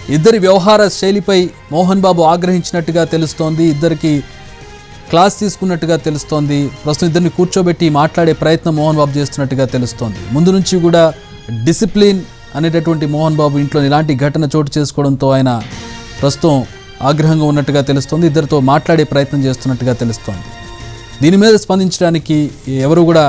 ఇద్దరి వ్యవహార శైలిపై మోహన్ బాబు ఆగ్రహించినట్టుగా తెలుస్తోంది ఇద్దరికి క్లాస్ తీసుకున్నట్టుగా తెలుస్తోంది ప్రస్తుతం ఇద్దరిని కూర్చోబెట్టి మాట్లాడే ప్రయత్నం మోహన్ బాబు చేస్తున్నట్టుగా తెలుస్తోంది ముందు నుంచి కూడా డిసిప్లిన్ అనేటటువంటి మోహన్ బాబు ఇంట్లో ఇలాంటి ఘటన చోటు చేసుకోవడంతో ఆయన ప్రస్తుతం ఆగ్రహంగా ఉన్నట్టుగా తెలుస్తోంది ఇద్దరితో మాట్లాడే ప్రయత్నం చేస్తున్నట్టుగా తెలుస్తోంది దీని మీద స్పందించడానికి ఎవరు కూడా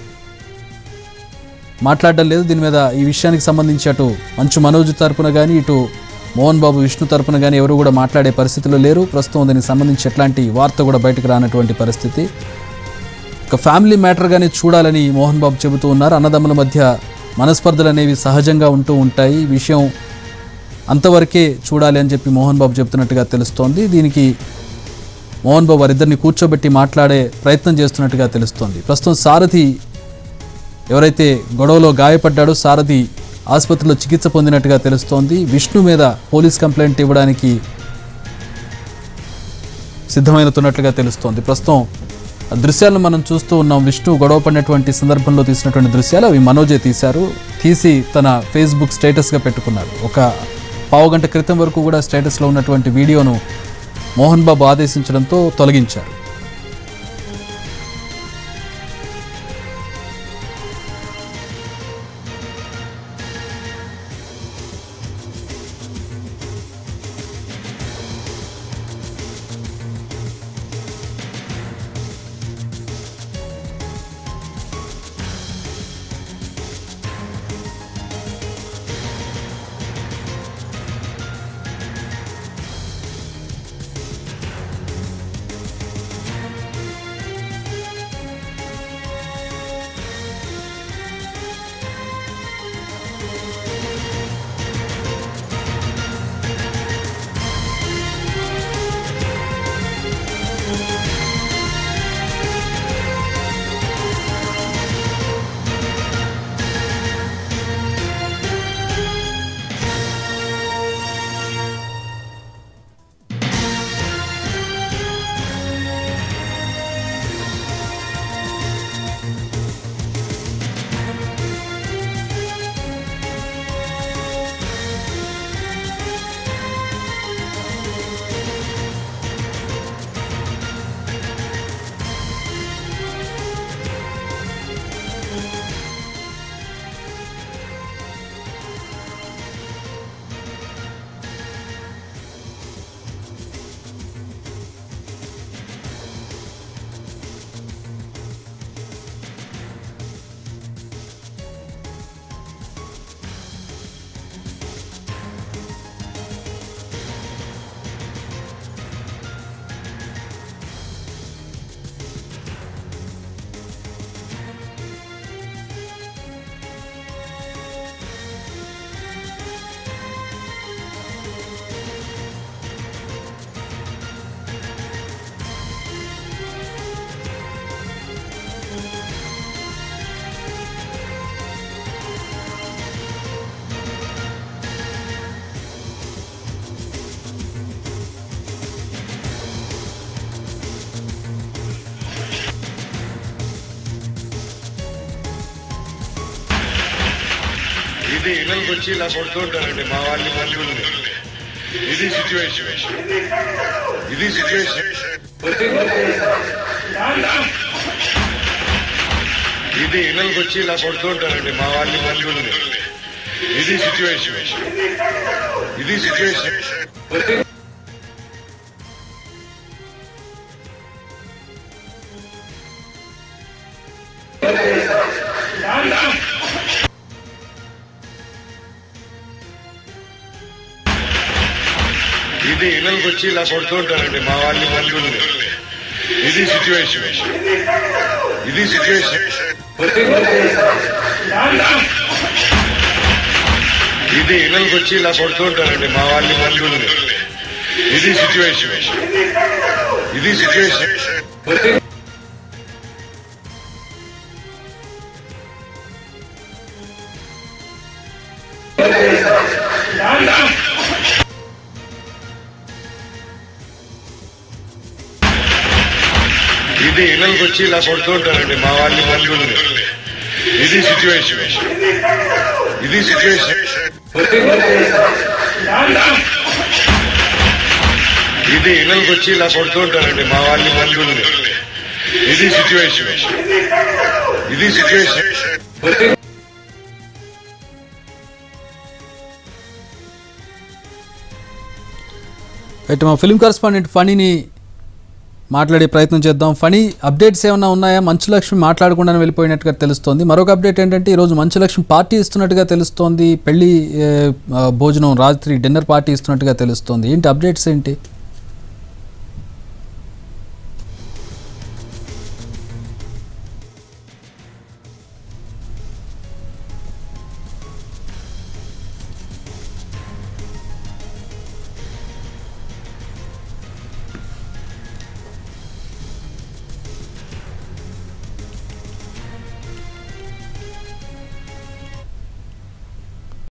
మాట్లాడడం లేదు దీని మీద ఈ విషయానికి సంబంధించి అటు మంచు మనోజ్ తరపున కానీ ఇటు మోహన్ బాబు విష్ణు తరపున కానీ ఎవరు కూడా మాట్లాడే పరిస్థితిలో లేరు ప్రస్తుతం దీనికి సంబంధించి ఎట్లాంటి వార్త కూడా బయటకు రానటువంటి పరిస్థితి ఒక ఫ్యామిలీ మ్యాటర్గానే చూడాలని మోహన్ బాబు చెబుతూ ఉన్నారు అన్నదమ్ముల మధ్య మనస్పర్ధలు అనేవి సహజంగా ఉంటూ ఉంటాయి ఈ విషయం అంతవరకే చూడాలి అని చెప్పి మోహన్ బాబు చెబుతున్నట్టుగా తెలుస్తోంది దీనికి మోహన్ బాబు వారిద్దరిని కూర్చోబెట్టి మాట్లాడే ప్రయత్నం చేస్తున్నట్టుగా తెలుస్తోంది ప్రస్తుతం సారథి ఎవరైతే గొడవలో గాయపడ్డాడో సారథి ఆసుపత్రిలో చికిత్స పొందినట్టుగా తెలుస్తోంది విష్ణు మీద పోలీస్ కంప్లైంట్ ఇవ్వడానికి సిద్ధమైనట్టున్నట్లుగా తెలుస్తోంది ప్రస్తుతం ఆ దృశ్యాలను మనం చూస్తూ ఉన్నాం విష్ణు గొడవ పడినటువంటి సందర్భంలో తీసినటువంటి దృశ్యాలు అవి మనోజే తీశారు తీసి తన ఫేస్బుక్ స్టేటస్గా పెట్టుకున్నారు ఒక పావు గంట క్రితం వరకు కూడా స్టేటస్లో ఉన్నటువంటి వీడియోను మోహన్ బాబు ఆదేశించడంతో తొలగించారు ఇది ఇళ్ళకి వచ్చి ఇలా కొడుతూ ఉంటారండి మా వాళ్ళని మనుషుల్ని ఇది సిచ్యువేషన్ ఇది సిచ్యువేషన్ ఇది ఇళ్ళకి వచ్చి ఇలా కొడుతూ ఉంటారండి మా వాళ్ళని మనుషుల్ని ఇది సిచ్యువేషన్ ఇది సిచ్యువేషన్ ఇది ఇళ్ళకి వచ్చి ఇలా కొడుతూ ఉంటారండి మా వాళ్ళని మనుషుల్ని ఇది సిచ్యువేషన్ ఇది సిచ్యువేషన్ ఇది ఇళ్ళకి వచ్చి ఇలా కొడుతూ ఉంటారండి మా వాళ్ళని మనుషుల్ని ఇది సిచ్యువేషన్ ఇది సిచ్యువేషన్ ఇది ఇళ్ళకి వచ్చి ఇలా కొడుతూ ఉంటారండి మా వాళ్ళని మనుషుల్ని ఇది సిచ్యువేషన్ ఇది సిచ్యువేషన్ ఇది ఇళ్ళకి వచ్చి ఇలా కొడుతుంటారండి మా వాళ్ళని బంధువుల్ని ఇది సిచ్యువేషన్ ఇది సిచ్యువేషన్ అయితే మా ఫిల్మ్ కరస్పాండెంట్ ఫణిని మాట్లాడే ప్రయత్నం చేద్దాం ఫణి అప్డేట్స్ ఏమైనా ఉన్నాయా మంచు లక్ష్మి మాట్లాడకుండానే వెళ్ళిపోయినట్టుగా తెలుస్తోంది మరొక అప్డేట్ ఏంటంటే ఈరోజు మంచు లక్ష్మి పార్టీ ఇస్తున్నట్టుగా తెలుస్తోంది పెళ్లి ఏ, ఆ, భోజనం రాత్రి డిన్నర్ పార్టీ ఇస్తున్నట్టుగా తెలుస్తోంది ఏంటి అప్డేట్స్ ఏంటి